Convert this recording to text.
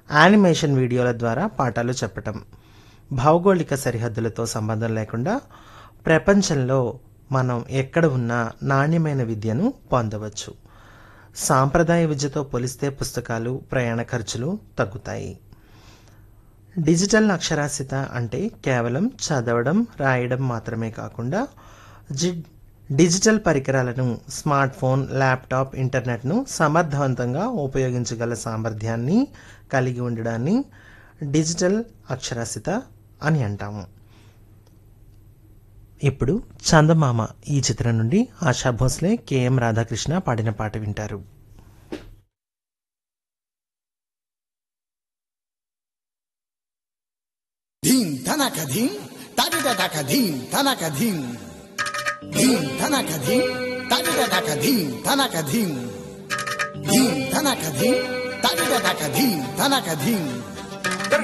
animation వీడియోల ద్వారా పాఠాలు చెప్పటం భౌగోళిక సరిహద్దులతో సంబంధం లేకుండా ప్రపంచంలో మనం ఎక్కడ ఉన్నా నాణ్యమైన విద్యను పొందవచ్చు సాంప్రదాయ విద్యతో పోలిస్తే పుస్తకాలు ప్రయాణ ఖర్చులు తగ్గుతాయి డిజిటల్ అక్షరాస్యత అంటే కేవలం చదవడం రాయడం మాత్రమే కాకుండా జి డిజిటల్ పరికరాలను స్మార్ట్ ఫోన్ ల్యాప్టాప్ ఇంటర్నెట్ను సమర్థవంతంగా ఉపయోగించగల సామర్థ్యాన్ని కలిగి ఉండడాన్ని డిజిటల్ అక్షరాస్యత అని అంటాము ఇప్పుడు చందమామ ఈ చిత్రం నుండి ఆశా భోస్లే కెఎం రాధాకృష్ణ పాడిన పాట వింటారు ధీం ధనక ధీం తడిదక ధీం ధనక ధీం ధీం ధనక ధీం తడిదక ధీం ధనక ధీం ధీం ధనక ధీం తడిదక ధీం ధనక ధీం